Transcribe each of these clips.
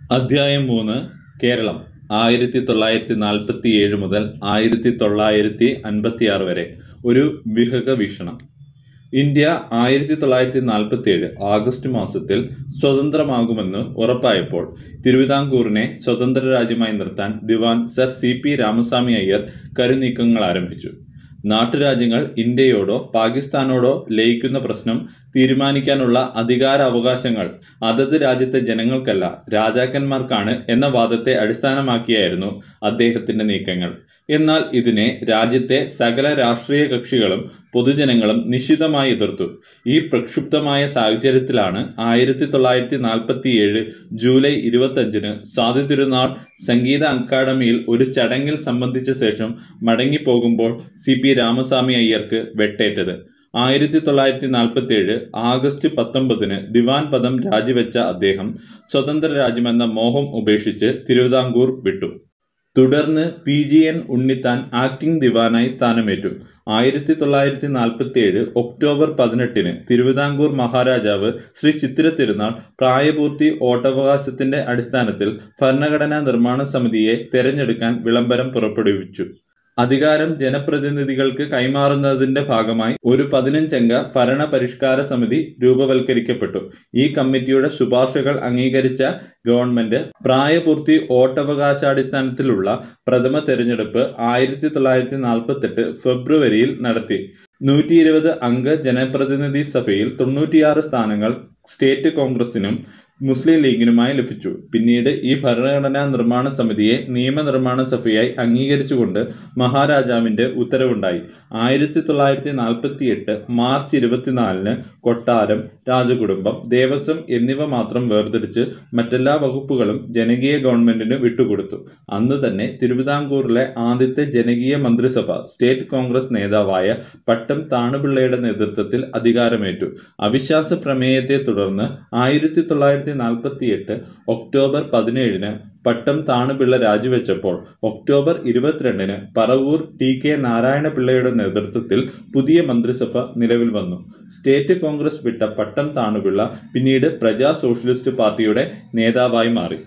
അധ്യായം മൂന്ന് കേരളം ആയിരത്തി തൊള്ളായിരത്തി നാൽപ്പത്തി ഏഴ് മുതൽ ആയിരത്തി തൊള്ളായിരത്തി അൻപത്തി ആറ് വരെ ഒരു വിഹക വീക്ഷണം ഇന്ത്യ ആയിരത്തി തൊള്ളായിരത്തി നാൽപ്പത്തി ഏഴ് ആഗസ്റ്റ് മാസത്തിൽ സ്വതന്ത്രമാകുമെന്ന് ഉറപ്പായപ്പോൾ തിരുവിതാംകൂറിനെ സ്വതന്ത്ര രാജ്യമായി നിർത്താൻ ദിവാൻ sir C P Ramaswamy Iyer കരുനീക്കങ്ങൾ ആരംഭിച്ചു നാട്ടുരാജ്യങ്ങൾ ഇന്ത്യയോടോ പാകിസ്ഥാനോടോ ലയിക്കുന്ന പ്രശ്നം തീരുമാനിക്കാനുള്ള അധികാര അവകാശങ്ങൾ അതത് രാജ്യത്തെ ജനങ്ങൾക്കല്ല രാജാക്കന്മാർക്കാണ് എന്ന വാദത്തെ അടിസ്ഥാനമാക്കിയായിരുന്നു അദ്ദേഹത്തിന്റെ നീക്കങ്ങൾ എന്നാൽ ഇതിനെ രാജ്യത്തെ സകല രാഷ്ട്രീയ കക്ഷികളും പൊതുജനങ്ങളും നിശിതമായി എതിർത്തു ഈ പ്രക്ഷുബ്ധമായ സാഹചര്യത്തിലാണ് ആയിരത്തി തൊള്ളായിരത്തി നാൽപ്പത്തി ഏഴ് ജൂലൈ ഇരുപത്തഞ്ചിന് സ്വാതി തിരുനാൾ സംഗീത അക്കാദമിയിൽ ഒരു ചടങ്ങിൽ സംബന്ധിച്ച ശേഷം മടങ്ങിപ്പോകുമ്പോൾ സി പി രാമസ്വാമി അയ്യർക്ക് വെട്ടേറ്റത് ആയിരത്തി തൊള്ളായിരത്തി നാൽപ്പത്തി ഏഴ് ആഗസ്റ്റ് പത്തൊമ്പതിന് ദിവാൻ പദം രാജിവെച്ച അദ്ദേഹം സ്വതന്ത്ര രാജ്യമെന്ന മോഹം ഉപേക്ഷിച്ച് തിരുവിതാംകൂർ വിട്ടു തുടർന്ന് P G N Unnithan acting ദിവാനായി സ്ഥാനമേറ്റു ആയിരത്തി തൊള്ളായിരത്തി നാൽപ്പത്തി ഏഴ് ഒക്ടോബർ പതിനെട്ടിന് തിരുവിതാംകൂർ മഹാരാജാവ് ശ്രീ ചിത്തിര തിരുനാൾ പ്രായപൂർത്തി വോട്ടവകാശത്തിന്റെ അടിസ്ഥാനത്തിൽ ഭരണഘടനാ നിർമ്മാണ സമിതിയെ തെരഞ്ഞെടുക്കാൻ വിളംബരം പുറപ്പെടുവിച്ചു അധികാരം ജനപ്രതിനിധികൾക്ക് കൈമാറുന്നതിന്റെ ഭാഗമായി ഒരു പതിനഞ്ചംഗ ഭരണ പരിഷ്കാര സമിതി രൂപവൽക്കരിക്കപ്പെട്ടു ഈ കമ്മിറ്റിയുടെ ശുപാർശകൾ അംഗീകരിച്ച ഗവൺമെന്റ് പ്രായപൂർത്തി വോട്ടവകാശാടിസ്ഥാനത്തിലുള്ള പ്രഥമ തെരഞ്ഞെടുപ്പ് ആയിരത്തി തൊള്ളായിരത്തി നാൽപ്പത്തെട്ട് ഫെബ്രുവരിയിൽ നടത്തി നൂറ്റി ഇരുപത് അംഗ ജനപ്രതിനിധി സഭയിൽ തൊണ്ണൂറ്റിയാറ് സ്ഥാനങ്ങൾ സ്റ്റേറ്റ് കോൺഗ്രസിനും മുസ്ലിം ലീഗിനുമായി ലഭിച്ചു പിന്നീട് ഈ ഭരണഘടനാ നിർമ്മാണ സമിതിയെ നിയമനിർമ്മാണ സഭയായി അംഗീകരിച്ചുകൊണ്ട് മഹാരാജാവിന്റെ ഉത്തരവുണ്ടായി ആയിരത്തി തൊള്ളായിരത്തി നാൽപ്പത്തി എട്ട് മാർച്ച് ഇരുപത്തിനാലിന് കൊട്ടാരം രാജകുടുംബം ദേവസ്വം എന്നിവ മാത്രം വേർതിരിച്ച് മറ്റെല്ലാ വകുപ്പുകളും ജനകീയ ഗവൺമെന്റിന് വിട്ടുകൊടുത്തു അന്ന് തന്നെ തിരുവിതാംകൂറിലെ ആദ്യത്തെ ജനകീയ മന്ത്രിസഭ സ്റ്റേറ്റ് കോൺഗ്രസ് നേതാവായ പട്ടം താണുപിള്ളയുടെ നേതൃത്വത്തിൽ അധികാരമേറ്റു അവിശ്വാസ പ്രമേയത്തെ തുടർന്ന് ആയിരത്തി തൊള്ളായിരത്തി നാൽപ്പത്തി എട്ട് ഒക്ടോബർ പതിനേഴിന് പട്ടം താണുപിള്ള രാജിവെച്ചപ്പോൾ ഒക്ടോബർ ഇരുപത്തിരണ്ടിന് പറവൂർ ടി കെ നാരായണപിള്ളയുടെ നേതൃത്വത്തിൽ പുതിയ മന്ത്രിസഭ നിലവിൽ വന്നു സ്റ്റേറ്റ് കോൺഗ്രസ് വിട്ട പട്ടം താണുപിള്ള പിന്നീട് പ്രജാ സോഷ്യലിസ്റ്റ് പാർട്ടിയുടെ നേതാവായി മാറി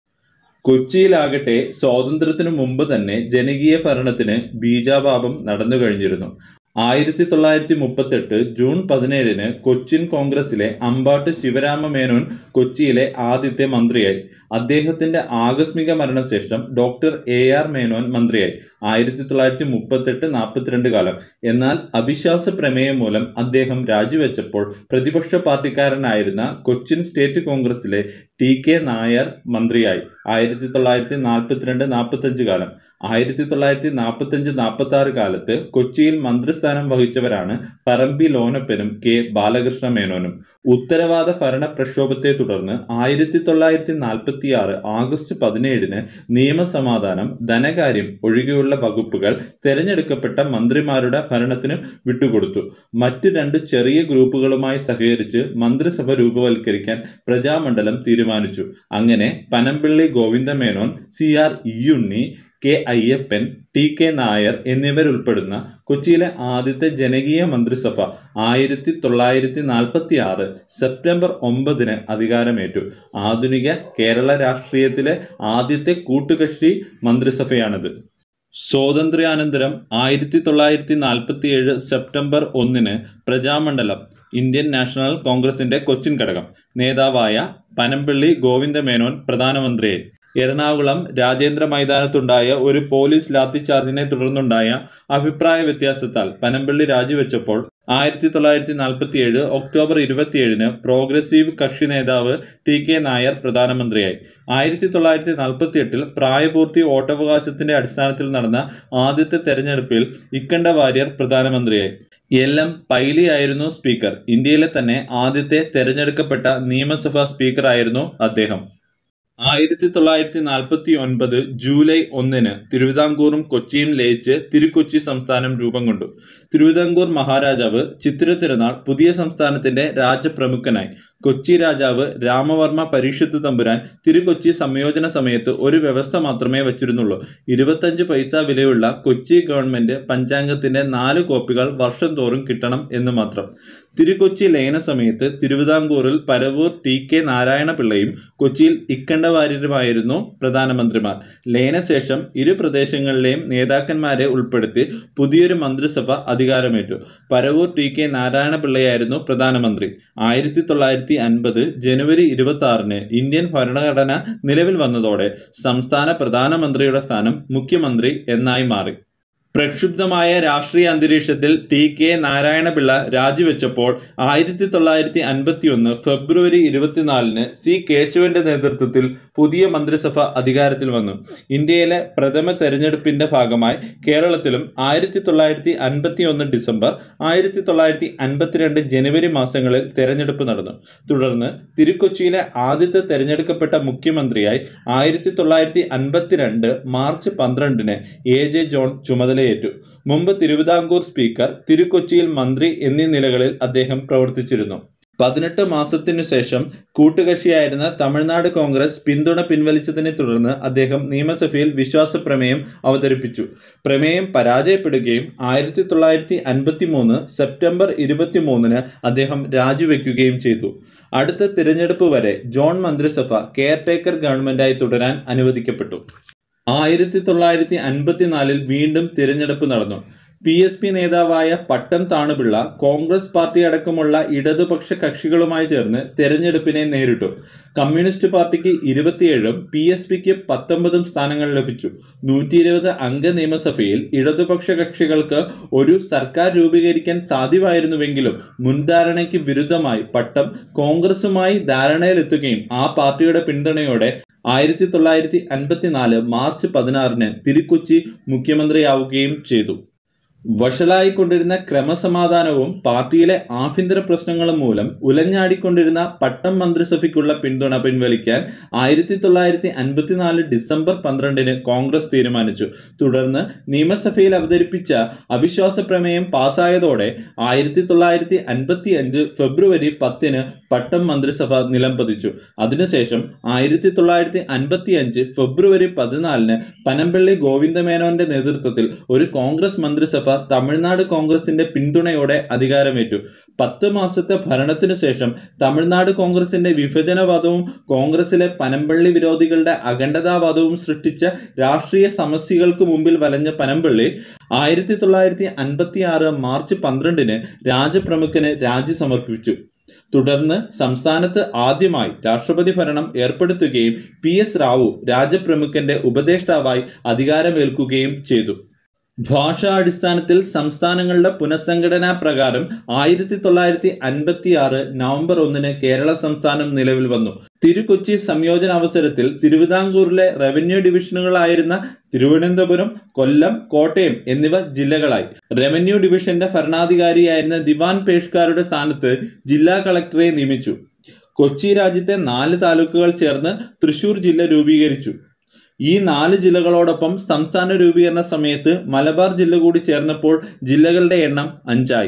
കൊച്ചിയിലാകട്ടെ സ്വാതന്ത്ര്യത്തിനു മുമ്പ് തന്നെ ജനകീയ ഭരണത്തിന് ബീജാപാപം നടന്നു കഴിഞ്ഞിരുന്നു ആയിരത്തി തൊള്ളായിരത്തി മുപ്പത്തെട്ട് ജൂൺ പതിനേഴിന് കൊച്ചിൻ കോൺഗ്രസിലെ അമ്പാട്ട് ശിവരാമ മേനോൻ കൊച്ചിയിലെ ആദ്യത്തെ മന്ത്രിയായി അദ്ദേഹത്തിന്റെ ആകസ്മിക മരണശേഷം ഡോക്ടർ എ ആർ മേനോൻ മന്ത്രിയായി ആയിരത്തി തൊള്ളായിരത്തി മുപ്പത്തെട്ട് നാൽപ്പത്തിരണ്ട് കാലം എന്നാൽ അവിശ്വാസ പ്രമേയം മൂലം അദ്ദേഹം രാജിവെച്ചപ്പോൾ പ്രതിപക്ഷ പാർട്ടിക്കാരനായിരുന്ന കൊച്ചിൻ സ്റ്റേറ്റ് കോൺഗ്രസിലെ ടി കെ നായർ മന്ത്രിയായി ആയിരത്തി തൊള്ളായിരത്തി നാൽപ്പത്തിരണ്ട് നാൽപ്പത്തഞ്ച് കാലം ആയിരത്തി തൊള്ളായിരത്തി നാൽപ്പത്തഞ്ച് നാൽപ്പത്തി ആറ് കാലത്ത് കൊച്ചിയിൽ മന്ത്രിസ്ഥാനം വഹിച്ചവരാണ് പറമ്പി ലോനപ്പനും കെ ബാലകൃഷ്ണ മേനോനും ഉത്തരവാദ ഭരണ പ്രക്ഷോഭത്തെ തുടർന്ന് ആയിരത്തി തൊള്ളായിരത്തി നാൽപ്പത്തി ആറ് ആഗസ്റ്റ് പതിനേഴിന് നിയമസമാധാനം ധനകാര്യം ഒഴികെയുള്ള വകുപ്പുകൾ തെരഞ്ഞെടുക്കപ്പെട്ട മന്ത്രിമാരുടെ ഭരണത്തിന് വിട്ടുകൊടുത്തു മറ്റ് രണ്ട് ചെറിയ ഗ്രൂപ്പുകളുമായി സഹകരിച്ച് മന്ത്രിസഭ രൂപവൽക്കരിക്കാൻ പ്രജാമണ്ഡലം തീരുമാനിച്ചു അങ്ങനെ Panampilly Govindamenon C R Iyunni K Ayyappan T K Nair എന്നിവരുൾപ്പെടുന്ന കൊച്ചിയിലെ ആദ്യത്തെ ജനകീയ മന്ത്രിസഭ ആയിരത്തി തൊള്ളായിരത്തി നാൽപ്പത്തി ആറ് സെപ്റ്റംബർ ഒമ്പതിന് അധികാരമേറ്റു ആധുനിക കേരള രാഷ്ട്രീയത്തിലെ ആദ്യത്തെ കൂട്ടുകക്ഷി മന്ത്രിസഭയാണിത് സ്വാതന്ത്ര്യാനന്തരം ആയിരത്തി തൊള്ളായിരത്തി നാൽപ്പത്തി ഏഴ് സെപ്റ്റംബർ ഒന്നിന് പ്രജാമണ്ഡലം ഇന്ത്യൻ നാഷണൽ കോൺഗ്രസിന്റെ കൊച്ചിൻ ഘടകം നേതാവായ പനമ്പിള്ളി ഗോവിന്ദമേനോൻ പ്രധാനമന്ത്രിയായി എറണാകുളം രാജേന്ദ്ര മൈതാനത്തുണ്ടായ ഒരു പോലീസ് ലാത്തിചാർജിനെ തുടർന്നുണ്ടായ അഭിപ്രായ വ്യത്യാസത്താൽ പനമ്പിള്ളി രാജിവെച്ചപ്പോൾ ആയിരത്തി തൊള്ളായിരത്തി നാൽപ്പത്തി ഏഴ് ഒക്ടോബർ ഇരുപത്തിയേഴിന് പ്രോഗ്രസീവ് കക്ഷി നേതാവ് ടി കെ നായർ പ്രധാനമന്ത്രിയായി ആയിരത്തി തൊള്ളായിരത്തി നാൽപ്പത്തി എട്ടിൽ പ്രായപൂർത്തി വോട്ടവകാശത്തിന്റെ അടിസ്ഥാനത്തിൽ നടന്ന ആദ്യത്തെ തെരഞ്ഞെടുപ്പിൽ ഇക്കണ്ട വാര്യർ പ്രധാനമന്ത്രിയായി എൽ എം പൈലി ആയിരുന്നു സ്പീക്കർ ഇന്ത്യയിലെ തന്നെ ആദ്യത്തെ തെരഞ്ഞെടുക്കപ്പെട്ട നിയമസഭാ സ്പീക്കറായിരുന്നു അദ്ദേഹം ആയിരത്തി തൊള്ളായിരത്തി നാൽപ്പത്തി ഒൻപത് ജൂലൈ ഒന്നിന് തിരുവിതാംകൂറും കൊച്ചിയും ലയിച്ച് തിരുക്കൊച്ചി സംസ്ഥാനം രൂപം കൊണ്ടു തിരുവിതാംകൂർ മഹാരാജാവ് ചിത്തിര തിരുനാൾ പുതിയ സംസ്ഥാനത്തിന്റെ രാജപ്രമുഖനായി കൊച്ചി രാജാവ് രാമവർമ്മ പരീക്ഷത്ത് തമ്പുരാൻ തിരുക്കൊച്ചി സംയോജന സമയത്ത് ഒരു വ്യവസ്ഥ മാത്രമേ വച്ചിരുന്നുള്ളൂ ഇരുപത്തഞ്ച് പൈസ വിലയുള്ള കൊച്ചി ഗവൺമെന്റ് പഞ്ചാംഗത്തിന്റെ നാല് കോപ്പികൾ വർഷം തോറും കിട്ടണം എന്ന് മാത്രം തിരുക്കൊച്ചി ലയന സമയത്ത് തിരുവിതാംകൂറിൽ പരവൂർ ടി കെ നാരായണപിള്ളയും കൊച്ചിയിൽ ഇക്കണ്ടവാര്യരുമായിരുന്നു പ്രധാനമന്ത്രിമാർ ലയനശേഷം ഇരു പ്രദേശങ്ങളിലെയും നേതാക്കന്മാരെ ഉൾപ്പെടുത്തി പുതിയൊരു മന്ത്രിസഭ അധികാരമേറ്റു പരവൂർ ടി കെ നാരായണപിള്ളയായിരുന്നു പ്രധാനമന്ത്രി ആയിരത്തി തൊള്ളായിരത്തി അൻപത് ജനുവരി ഇരുപത്തി ആറിന് ഇന്ത്യൻ ഭരണഘടന നിലവിൽ വന്നതോടെ സംസ്ഥാന പ്രധാനമന്ത്രിയുടെ സ്ഥാനം മുഖ്യമന്ത്രി എന്നായി മാറി പ്രക്ഷുബ്ധമായ രാഷ്ട്രീയ അന്തരീക്ഷത്തിൽ ടി കെ നാരായണപിള്ള രാജിവെച്ചപ്പോൾ ആയിരത്തി തൊള്ളായിരത്തി അൻപത്തി ഒന്ന് ഫെബ്രുവരി ഇരുപത്തിനാലിന് സി കേശവന്റെ നേതൃത്വത്തിൽ പുതിയ മന്ത്രിസഭ അധികാരത്തിൽ വന്നു ഇന്ത്യയിലെ പ്രഥമ തെരഞ്ഞെടുപ്പിന്റെ ഭാഗമായി കേരളത്തിലും ആയിരത്തി തൊള്ളായിരത്തി അൻപത്തി ഒന്ന് ഡിസംബർ ആയിരത്തി തൊള്ളായിരത്തി അൻപത്തിരണ്ട് ജനുവരി മാസങ്ങളിൽ തെരഞ്ഞെടുപ്പ് നടന്നു തുടർന്ന് തിരുക്കൊച്ചിയിലെ ആദ്യത്തെ തെരഞ്ഞെടുക്കപ്പെട്ട മുഖ്യമന്ത്രിയായി ആയിരത്തി തൊള്ളായിരത്തി അൻപത്തിരണ്ട് മാർച്ച് പന്ത്രണ്ടിന് എ ജെ ജോൺ ചുമതലയേറ്റു മുമ്പ് തിരുവിതാംകൂർ സ്പീക്കർ തിരുക്കൊച്ചിയിൽ മന്ത്രി എന്നീ നിലകളിൽ അദ്ദേഹം പ്രവർത്തിച്ചിരുന്നു പതിനെട്ട് മാസത്തിനു ശേഷം കൂട്ടുകക്ഷിയായിരുന്ന തമിഴ്നാട് കോൺഗ്രസ് പിന്തുണ പിൻവലിച്ചതിനെ തുടർന്ന് അദ്ദേഹം നിയമസഭയിൽ വിശ്വാസ പ്രമേയം അവതരിപ്പിച്ചു പ്രമേയം പരാജയപ്പെടുകയും ആയിരത്തി തൊള്ളായിരത്തി അൻപത്തി മൂന്ന് സെപ്റ്റംബർ ഇരുപത്തി മൂന്നിന് അദ്ദേഹം രാജിവെക്കുകയും ചെയ്തു അടുത്ത തിരഞ്ഞെടുപ്പ് വരെ ജോൺ മന്ത്രിസഭ കെയർടേക്കർ ഗവൺമെന്റായി തുടരാൻ അനുവദിക്കപ്പെട്ടു ആയിരത്തി തൊള്ളായിരത്തി അൻപത്തിനാലിൽ വീണ്ടും തിരഞ്ഞെടുപ്പ് നടന്നു പി എസ് പി നേതാവായ പട്ടം താണുപിള്ള കോൺഗ്രസ് പാർട്ടി അടക്കമുള്ള ഇടതുപക്ഷ കക്ഷികളുമായി ചേർന്ന് തെരഞ്ഞെടുപ്പിനെ നേരിട്ടു കമ്മ്യൂണിസ്റ്റ് പാർട്ടിക്ക് ഇരുപത്തിയേഴും പി എസ് പിക്ക് പത്തൊമ്പതും സ്ഥാനങ്ങൾ ലഭിച്ചു നൂറ്റി ഇരുപത് അംഗ നിയമസഭയിൽ ഇടതുപക്ഷ കക്ഷികൾക്ക് ഒരു സർക്കാർ രൂപീകരിക്കാൻ സാധ്യമായിരുന്നുവെങ്കിലും മുൻധാരണയ്ക്ക് വിരുദ്ധമായി പട്ടം കോൺഗ്രസുമായി ധാരണയിലെത്തുകയും ആ പാർട്ടിയുടെ പിന്തുണയോടെ ആയിരത്തി തൊള്ളായിരത്തി അൻപത്തിനാല് മാർച്ച് പതിനാറിന് തിരുക്കൊച്ചി മുഖ്യമന്ത്രിയാവുകയും ചെയ്തു വഷളായിക്കൊണ്ടിരുന്ന ക്രമസമാധാനവും പാർട്ടിയിലെ ആഭ്യന്തര പ്രശ്നങ്ങളും മൂലം ഉലഞ്ഞാടിക്കൊണ്ടിരുന്ന പട്ടം മന്ത്രിസഭയ്ക്കുള്ള പിന്തുണ പിൻവലിക്കാൻ ആയിരത്തി തൊള്ളായിരത്തി അൻപത്തിനാല് ഡിസംബർ പന്ത്രണ്ടിന് കോൺഗ്രസ് തീരുമാനിച്ചു തുടർന്ന് നിയമസഭയിൽ അവതരിപ്പിച്ച അവിശ്വാസ പ്രമേയം പാസ്സായതോടെ ആയിരത്തി തൊള്ളായിരത്തി അൻപത്തി അഞ്ച് ഫെബ്രുവരി പത്തിന് പട്ടം മന്ത്രിസഭ നിലംപതിച്ചു അതിനുശേഷം ആയിരത്തി തൊള്ളായിരത്തി അൻപത്തി അഞ്ച് ഫെബ്രുവരി പതിനാലിന് പനമ്പള്ളി ഗോവിന്ദമേനോന്റെ നേതൃത്വത്തിൽ ഒരു കോൺഗ്രസ് മന്ത്രിസഭ തമിഴ്നാട് കോൺഗ്രസിന്റെ പിന്തുണയോടെ അധികാരമേറ്റു പത്ത് മാസത്തെ ഭരണത്തിനു ശേഷം തമിഴ്നാട് കോൺഗ്രസിന്റെ വിഭജനവാദവും കോൺഗ്രസിലെ പനമ്പള്ളി വിരോധികളുടെ അഖണ്ഡതാവാദവും സൃഷ്ടിച്ച രാഷ്ട്രീയ സമസ്യകൾക്ക് മുമ്പിൽ വലഞ്ഞ പനമ്പള്ളി ആയിരത്തി തൊള്ളായിരത്തി അൻപത്തി ആറ് മാർച്ച് പന്ത്രണ്ടിന് രാജപ്രമുഖന് രാജി സമർപ്പിച്ചു തുടർന്ന് സംസ്ഥാനത്ത് ആദ്യമായി രാഷ്ട്രപതി ഭരണം ഏർപ്പെടുത്തുകയും പി എസ് റാവു രാജപ്രമുഖന്റെ ഉപദേഷ്ടാവായി അധികാരമേൽക്കുകയും ചെയ്തു ഭാഷാടിസ്ഥാനത്തിൽ സംസ്ഥാനങ്ങളുടെ പുനഃസംഘടനാ പ്രകാരം ആയിരത്തി തൊള്ളായിരത്തി അൻപത്തി ആറ് നവംബർ ഒന്നിന് കേരള സംസ്ഥാനം നിലവിൽ വന്നു തിരുക്കൊച്ചി സംയോജന അവസരത്തിൽ തിരുവിതാംകൂറിലെ റവന്യൂ ഡിവിഷനുകളായിരുന്ന തിരുവനന്തപുരം കൊല്ലം കോട്ടയം എന്നിവ ജില്ലകളായി റവന്യൂ ഡിവിഷന്റെ ഭരണാധികാരിയായിരുന്ന ദിവാൻ പേഷ്കാരുടെ സ്ഥാനത്ത് ജില്ലാ കളക്ടറെ നിയമിച്ചു കൊച്ചി രാജ്യത്തെ നാല് താലൂക്കുകൾ ചേർന്ന് തൃശൂർ ജില്ല രൂപീകരിച്ചു ഈ നാല് ജില്ലകളോടൊപ്പം സംസ്ഥാന രൂപീകരണ സമയത്ത് മലബാർ ജില്ല കൂടി ചേർന്നപ്പോൾ ജില്ലകളുടെ എണ്ണം അഞ്ചായി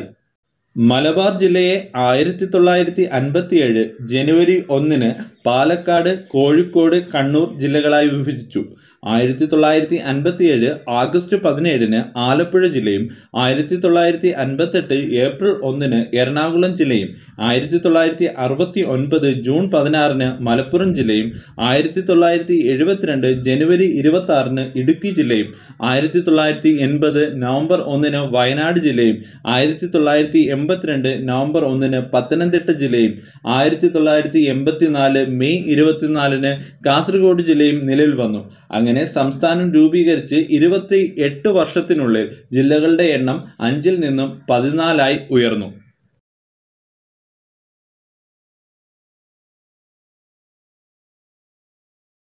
മലബാർ ജില്ലയെ ആയിരത്തി തൊള്ളായിരത്തി അൻപത്തിയേഴ് ജനുവരി ഒന്നിന് പാലക്കാട് കോഴിക്കോട് കണ്ണൂർ ജില്ലകളായി വിഭജിച്ചു ആയിരത്തി തൊള്ളായിരത്തി അൻപത്തിയേഴ് ആഗസ്റ്റ് പതിനേഴിന് ആലപ്പുഴ ജില്ലയും ആയിരത്തി തൊള്ളായിരത്തി അൻപത്തെട്ട് ഏപ്രിൽ ഒന്നിന് എറണാകുളം ജില്ലയും ആയിരത്തി തൊള്ളായിരത്തി അറുപത്തി ഒൻപത് ജൂൺ പതിനാറിന് മലപ്പുറം ജില്ലയും ആയിരത്തി തൊള്ളായിരത്തി എഴുപത്തിരണ്ട് ജനുവരി ഇരുപത്തി ആറിന് ഇടുക്കി ജില്ലയും ആയിരത്തി തൊള്ളായിരത്തി എൺപത് നവംബർ ഒന്നിന് വയനാട് ജില്ലയും ആയിരത്തി തൊള്ളായിരത്തി എൺപത്തിരണ്ട് നവംബർ ഒന്നിന് പത്തനംതിട്ട ജില്ലയും ആയിരത്തി തൊള്ളായിരത്തി എൺപത്തിനാല് മെയ് ഇരുപത്തിനാലിന് കാസർഗോഡ് ജില്ലയും നിലവിൽ വന്നു അങ്ങനെ സംസ്ഥാനം രൂപീകരിച്ച് ഇരുപത്തി എട്ട് വർഷത്തിനുള്ളിൽ ജില്ലകളുടെ എണ്ണം അഞ്ചിൽ നിന്നും പതിനാലായി ഉയർന്നു